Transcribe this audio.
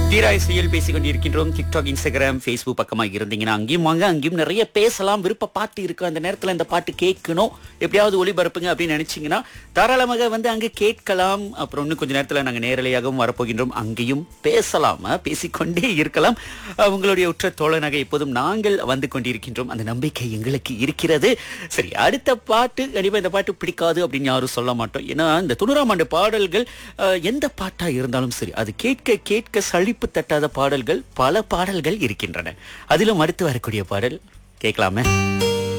தீராய் செயல் பேசிக் கொண்டிருக்கின்றோம் TikTok Instagram Facebook பக்கமா இருந்தீங்கன்னா அங்கேயும் வாங்க அங்கேயும் நிறைய பேசலாம் விருப்ப பாட்டு இருக்கு அந்த நேரத்துல இந்த பாட்டு கேட்கணும் எப்படியாவது ஒளிபரப்புங்க அப்படின்னு நினைச்சீங்கன்னா தாராளமாக வந்து அங்க கேட்கலாம் அப்புறம் இன்னும் கொஞ்ச நேரத்துல நாங்க நேரலையாகவும் வரப்போகின்றோம் அங்கேயும் பேசலாம் அஹ், பேசிக்கொண்டே இருக்கலாம் அஹ், உங்களுடைய உற்ற தோழனாக எப்போதும் நாங்கள் வந்து கொண்டிருக்கின்றோம் அந்த நம்பிக்கை எங்களுக்கு இருக்கிறது சரி அடுத்த பாட்டு கண்டிப்பா இந்த பாட்டு பிடிக்காது அப்படின்னு யாரும் சொல்ல மாட்டோம் ஏன்னா இந்த தொண்ணூறாம் ஆண்டு பாடல்கள் அஹ், எந்த பாட்டா இருந்தாலும் சரி அது கேட்க கேட்க சளிப்பு தட்டாத பாடல்கள் பல பாடல்கள் இருக்கின்றன அதிலும் அடுத்து வரக்கூடிய பாடல் கேட்கலாமே